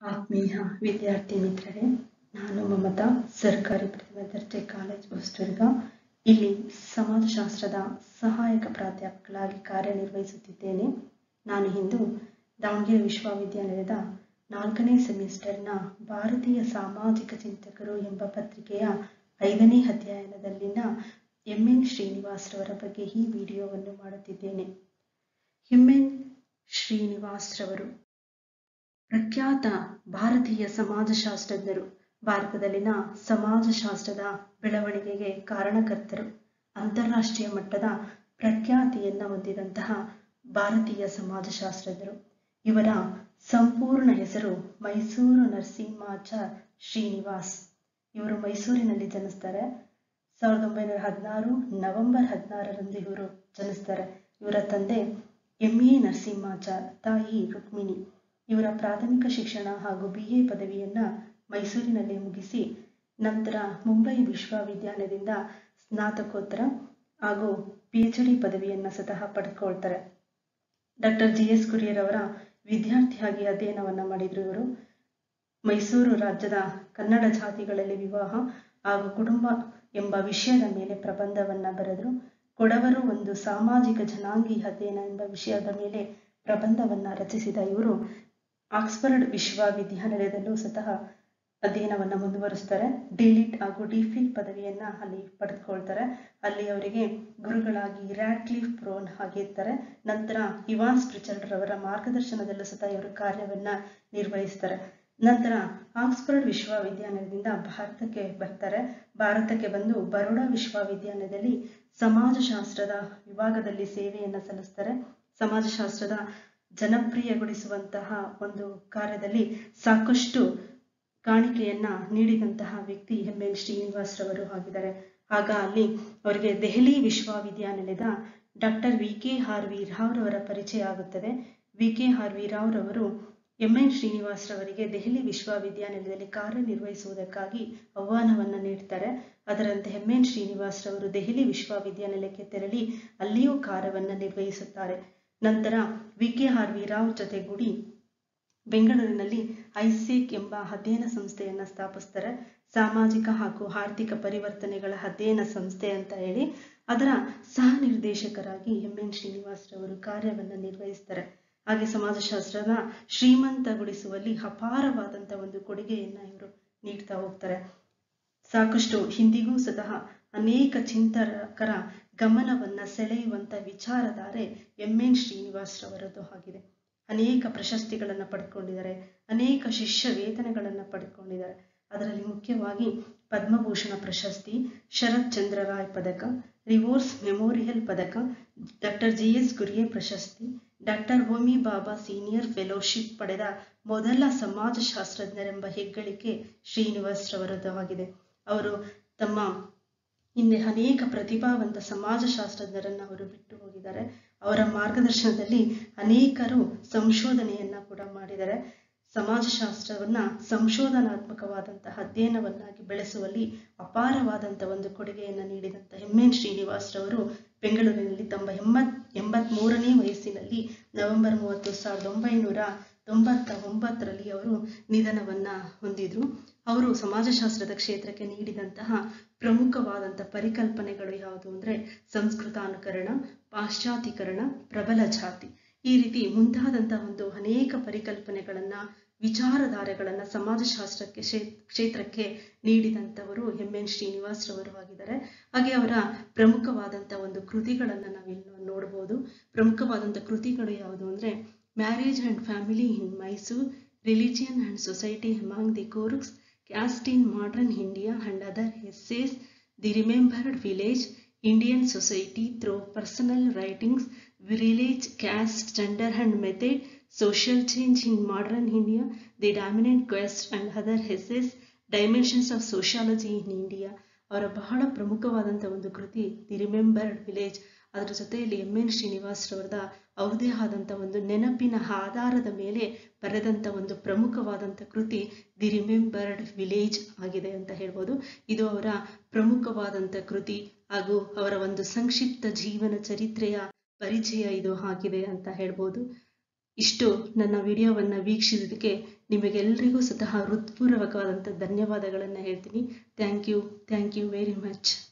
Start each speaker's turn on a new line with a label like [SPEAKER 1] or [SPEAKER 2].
[SPEAKER 1] ಆತ್ಮೀಯ ವಿದ್ಯಾರ್ಥಿ ಮಿತ್ರರೇ ನಾನು ಮಮತಾ ಸರ್ಕಾರಿ ಪ್ರಥಮ ದರ್ಜೆ ಕಾಲೇಜ್ ಹೊಸದುರ್ಗ ಇಲ್ಲಿ ಸಮಾಜಶಾಸ್ತ್ರದ ಸಹಾಯಕ ಪ್ರಾಧ್ಯಾಪಕಳಾಗಿ ಕಾರ್ಯನಿರ್ವಹಿಸುತ್ತಿದ್ದೇನೆ ನಾನು ಇಂದು ದಾವಣಗೆರೆ ವಿಶ್ವವಿದ್ಯಾಲಯದ ನಾಲ್ಕನೇ ಸೆಮಿಸ್ಟರ್ನ ಭಾರತೀಯ ಸಾಮಾಜಿಕ ಚಿಂತಕರು ಎಂಬ ಪತ್ರಿಕೆಯ ಐದನೇ ಅಧ್ಯಯನದಲ್ಲಿನ ಎಂ ಎನ್ ಶ್ರೀನಿವಾಸ್ರವರ ಬಗ್ಗೆ ಈ ವಿಡಿಯೋವನ್ನು ಮಾಡುತ್ತಿದ್ದೇನೆ ಎಂ ಎನ್ ಶ್ರೀನಿವಾಸ್ರವರು ಪ್ರಖ್ಯಾತ ಭಾರತೀಯ ಸಮಾಜಶಾಸ್ತ್ರಜ್ಞರು ಭಾರತದಲ್ಲಿನ ಸಮಾಜಶಾಸ್ತ್ರದ ಬೆಳವಣಿಗೆಗೆ ಕಾರಣಕರ್ತರು ಅಂತಾರಾಷ್ಟ್ರೀಯ ಮಟ್ಟದ ಪ್ರಖ್ಯಾತಿಯನ್ನು ಹೊಂದಿದಂತಹ ಭಾರತೀಯ ಸಮಾಜಶಾಸ್ತ್ರಜ್ಞರು ಇವರ ಸಂಪೂರ್ಣ ಹೆಸರು ಮೈಸೂರು ನರಸಿಂಹಾಚಾರ್ ಶ್ರೀನಿವಾಸ್ ಇವರು ಮೈಸೂರಿನಲ್ಲಿ ಜನಿಸ್ತಾರೆ ಸಾವಿರದ ಒಂಬೈನೂರ ಹದಿನಾರು ನವೆಂಬರ್ ಹದಿನಾರರಂದು ಇವರು ಜನಿಸ್ತಾರೆ ಇವರ ತಂದೆ ಎಂ ಎ ನರಸಿಂಹಾಚಾರ್ ತಾಯಿ ರುಕ್ಮಿಣಿ ಇವರ ಪ್ರಾಥಮಿಕ ಶಿಕ್ಷಣ ಹಾಗೂ ಬಿ ಎ ಪದವಿಯನ್ನ ಮೈಸೂರಿನಲ್ಲಿ ಮುಗಿಸಿ ನಂತರ ಮುಂಬೈ ವಿಶ್ವವಿದ್ಯಾಲಯದಿಂದ ಸ್ನಾತಕೋತ್ತರ ಹಾಗೂ ಪಿ ಎಚ್ ಡಿ ಪದವಿಯನ್ನ ಸ್ವತಃ ಪಡೆದುಕೊಳ್ತಾರೆ ಡಾಕ್ಟರ್ ಜಿ ಎಸ್ ಕುರಿಯರವರ ವಿದ್ಯಾರ್ಥಿಯಾಗಿ ಅಧ್ಯಯನವನ್ನ ಮಾಡಿದ್ರು ಇವರು ಮೈಸೂರು ರಾಜ್ಯದ ಕನ್ನಡ ಜಾತಿಗಳಲ್ಲಿ ವಿವಾಹ ಹಾಗೂ ಕುಟುಂಬ ಎಂಬ ವಿಷಯದ ಮೇಲೆ ಪ್ರಬಂಧವನ್ನ ಬರೆದ್ರು ಕೊಡವರು ಒಂದು ಸಾಮಾಜಿಕ ಜನಾಂಗಿ ಅಧ್ಯಯನ ಎಂಬ ವಿಷಯದ ಮೇಲೆ ಪ್ರಬಂಧವನ್ನ ರಚಿಸಿದ ಇವರು ಆಕ್ಸ್ಫರ್ಡ್ ವಿಶ್ವವಿದ್ಯಾನಿಲಯದಲ್ಲೂ ಸ್ವತಃ ಅಧ್ಯಯನವನ್ನ ಮುಂದುವರಿಸ್ತಾರೆ ಡಿಲಿಟ್ ಹಾಗೂ ಡಿಫಿಲ್ ಪದವಿಯನ್ನ ಅಲ್ಲಿ ಪಡೆದುಕೊಳ್ತಾರೆ ಅಲ್ಲಿ ಅವರಿಗೆ ಗುರುಗಳಾಗಿ ರ್ಯಾಡ್ಕ್ಲಿಫ್ ಬ್ರೋನ್ ಆಗಿರ್ತಾರೆ ನಂತರ ಇವಾನ್ ಸ್ಪ್ರಿಚರ್ಡ್ ರವರ ಮಾರ್ಗದರ್ಶನದಲ್ಲೂ ಸಹ ಇವರು ಕಾರ್ಯವನ್ನ ನಿರ್ವಹಿಸ್ತಾರೆ ನಂತರ ಆಕ್ಸ್ಫರ್ಡ್ ವಿಶ್ವವಿದ್ಯಾಲಯದಿಂದ ಭಾರತಕ್ಕೆ ಬರ್ತಾರೆ ಭಾರತಕ್ಕೆ ಬಂದು ಬರೋಡಾ ವಿಶ್ವವಿದ್ಯಾಲಯದಲ್ಲಿ ಸಮಾಜಶಾಸ್ತ್ರದ ವಿಭಾಗದಲ್ಲಿ ಸೇವೆಯನ್ನ ಸಲ್ಲಿಸ್ತಾರೆ ಸಮಾಜಶಾಸ್ತ್ರದ ಜನಪ್ರಿಯಗೊಳಿಸುವಂತಹ ಒಂದು ಕಾರ್ಯದಲ್ಲಿ ಸಾಕಷ್ಟು ಕಾಣಿಕೆಯನ್ನ ನೀಡಿದಂತಹ ವ್ಯಕ್ತಿ ಎಂ ಎನ್ ಶ್ರೀನಿವಾಸ್ ರವರು ಆಗಿದ್ದಾರೆ ಆಗ ಅಲ್ಲಿ ಅವರಿಗೆ ದೆಹಲಿ ವಿಶ್ವವಿದ್ಯಾನಿಲಯದ doctor V K R V Rao ರವರ ಪರಿಚಯ ಆಗುತ್ತದೆ V K R V Rao ರವರು ಎಂ ಎನ್ ಶ್ರೀನಿವಾಸ್ ರವರಿಗೆ ದೆಹಲಿ ವಿಶ್ವವಿದ್ಯಾನಿಲಯದಲ್ಲಿ ಕಾರ್ಯನಿರ್ವಹಿಸುವುದಕ್ಕಾಗಿ ಆಹ್ವಾನವನ್ನ ನೀಡ್ತಾರೆ ಅದರಂತೆ ಎಂ ಎನ್ ಶ್ರೀನಿವಾಸ್ ರವರು ದೆಹಲಿ ವಿಶ್ವವಿದ್ಯಾನಿಲಯಕ್ಕೆ ತೆರಳಿ ಅಲ್ಲಿಯೂ ಕಾರ್ಯವನ್ನ ನಿರ್ವಹಿಸುತ್ತಾರೆ ನಂತರ V K R V Rao ಜೊತೆಗೂಡಿ ಬೆಂಗಳೂರಿನಲ್ಲಿ ಐಸೇಕ್ ಎಂಬ ಅಧ್ಯಯನ ಸಂಸ್ಥೆಯನ್ನ ಸ್ಥಾಪಿಸ್ತಾರೆ ಸಾಮಾಜಿಕ ಹಾಗೂ ಆರ್ಥಿಕ ಪರಿವರ್ತನೆಗಳ ಅಧ್ಯಯನ ಸಂಸ್ಥೆ ಅಂತ ಹೇಳಿ ಅದರ ಸಹ ನಿರ್ದೇಶಕರಾಗಿ ಎಂ ಎನ್ ಶ್ರೀನಿವಾಸ್ ರವರು ಕಾರ್ಯವನ್ನ ನಿರ್ವಹಿಸ್ತಾರೆ ಹಾಗೆ ಸಮಾಜಶಾಸ್ತ್ರದ ಶ್ರೀಮಂತಗೊಳಿಸುವಲ್ಲಿ ಅಪಾರವಾದಂತ ಒಂದು ಕೊಡುಗೆಯನ್ನ ಇವರು ನೀಡ್ತಾ ಹೋಗ್ತಾರೆ ಸಾಕಷ್ಟು ಹಿಂದಿಗೂ ಸಹ ಅನೇಕ ಚಿಂತಕರ ಗಮನವನ್ನ ಸೆಳೆಯುವಂತ ವಿಚಾರಧಾರೆ ಎಂ ಎನ್ ಶ್ರೀನಿವಾಸ್ ರವರದ್ದು ಆಗಿದೆ ಅನೇಕ ಪ್ರಶಸ್ತಿಗಳನ್ನು ಪಡ್ಕೊಂಡಿದ್ದಾರೆ ಅನೇಕ ಶಿಷ್ಯ ವೇತನಗಳನ್ನು ಪಡ್ಕೊಂಡಿದ್ದಾರೆ ಅದರಲ್ಲಿ ಮುಖ್ಯವಾಗಿ ಪದ್ಮಭೂಷಣ ಪ್ರಶಸ್ತಿ ಶರತ್ ಚಂದ್ರ ರಾಯ್ ಪದಕ ರಿವೋರ್ಸ್ ಮೆಮೋರಿಯಲ್ ಪದಕ ಡಾಕ್ಟರ್ ಜಿ ಎಸ್ ಗುರಿಯೆ ಪ್ರಶಸ್ತಿ doctor Homi Bhabha senior fellowship ಪಡೆದ ಮೊದಲ ಸಮಾಜಶಾಸ್ತ್ರಜ್ಞರೆಂಬ ಹೆಗ್ಗಳಿಕೆ ಶ್ರೀನಿವಾಸ್ ರವರದಾಗಿದೆ ಅವರು ತಮ್ಮ ಹಿಂದೆ ಅನೇಕ ಪ್ರತಿಭಾವಂತ ಸಮಾಜಶಾಸ್ತ್ರಜ್ಞರನ್ನು ಅವರು ಬಿಟ್ಟು ಹೋಗಿದ್ದಾರೆ ಅವರ ಮಾರ್ಗದರ್ಶನದಲ್ಲಿ ಅನೇಕರು ಸಂಶೋಧನೆಯನ್ನ ಕೂಡ ಮಾಡಿದ್ದಾರೆ ಸಮಾಜಶಾಸ್ತ್ರವನ್ನ ಸಂಶೋಧನಾತ್ಮಕವಾದಂತಹ ಅಧ್ಯಯನವನ್ನಾಗಿ ಬೆಳೆಸುವಲ್ಲಿ ಅಪಾರವಾದಂಥ ಒಂದು ಕೊಡುಗೆಯನ್ನು ನೀಡಿದಂಥ ಎಂ ಎನ್ ಶ್ರೀನಿವಾಸ್ ರವರು ಬೆಂಗಳೂರಿನಲ್ಲಿ ತಮ್ಮ ಎಂಬತ್ ಎಂಬತ್ ಮೂರನೇ ವಯಸ್ಸಿನಲ್ಲಿ ನವೆಂಬರ್ ಮೂವತ್ತು ಸಾವಿರದ ಒಂಬೈನೂರ ತೊಂಬತ್ತ ಒಂಬತ್ತರಲ್ಲಿ ಅವರು ನಿಧನವನ್ನ ಹೊಂದಿದ್ರು ಅವರು ಸಮಾಜಶಾಸ್ತ್ರದ ಕ್ಷೇತ್ರಕ್ಕೆ ನೀಡಿದಂತಹ ಪ್ರಮುಖವಾದಂಥ ಪರಿಕಲ್ಪನೆಗಳು ಯಾವುದು ಅಂದ್ರೆ ಸಂಸ್ಕೃತಾನುಕರಣ ಪಾಶ್ಚಾತ್ಯೀಕರಣ ಪ್ರಬಲ ಜಾತಿ ಈ ರೀತಿ ಮುಂತಾದಂತಹ ಒಂದು ಅನೇಕ ಪರಿಕಲ್ಪನೆಗಳನ್ನ ವಿಚಾರಧಾರೆಗಳನ್ನ ಸಮಾಜಶಾಸ್ತ್ರಕ್ಕೆ ಕ್ಷೇತ್ರಕ್ಕೆ ನೀಡಿದಂಥವರು ಎಂ ಎನ್ ಶ್ರೀನಿವಾಸ್ ರವರು ಆಗಿದ್ದಾರೆ ಹಾಗೆ ಅವರ ಪ್ರಮುಖವಾದಂಥ ಒಂದು ಕೃತಿಗಳನ್ನ ನಾವಿಲ್ಲಿ ನೋಡ್ಬೋದು ಪ್ರಮುಖವಾದಂಥ ಕೃತಿಗಳು ಯಾವುದು ಅಂದ್ರೆ marriage and family in Mysore religion and society among the Coorgs caste in modern India and other essays the remembered village Indian society through personal writings village caste gender and method social change in modern India the dominant caste and other essays dimensions of sociology in India ಅವರ ಬಹಳ ಪ್ರಮುಖವಾದಂಥ ಒಂದು ಕೃತಿ the remembered village ಅದರ ಜೊತೆಯಲ್ಲಿ M N Srinivas ರವರದ ಅವ್ರದೇ ಆದಂಥ ಒಂದು ನೆನಪಿನ ಆಧಾರದ ಮೇಲೆ ಬರೆದಂಥ ಒಂದು ಪ್ರಮುಖವಾದಂಥ ಕೃತಿ ದಿ ರಿಮೆಂಬರ್ಡ್ ವಿಲೇಜ್ ಆಗಿದೆ ಅಂತ ಹೇಳ್ಬೋದು ಇದು ಅವರ ಪ್ರಮುಖವಾದಂಥ ಕೃತಿ ಹಾಗೂ ಅವರ ಒಂದು ಸಂಕ್ಷಿಪ್ತ ಜೀವನ ಚರಿತ್ರೆಯ ಪರಿಚಯ ಇದು ಆಗಿದೆ ಅಂತ ಹೇಳ್ಬೋದು ಇಷ್ಟು ನನ್ನ ವಿಡಿಯೋವನ್ನು ವೀಕ್ಷಿಸಿದ್ದಕ್ಕೆ ನಿಮಗೆಲ್ಲರಿಗೂ ಸ್ವತಃ ಹೃತ್ಪೂರ್ವಕವಾದಂಥ ಧನ್ಯವಾದಗಳನ್ನು ಹೇಳ್ತೀನಿ thank you thank you very much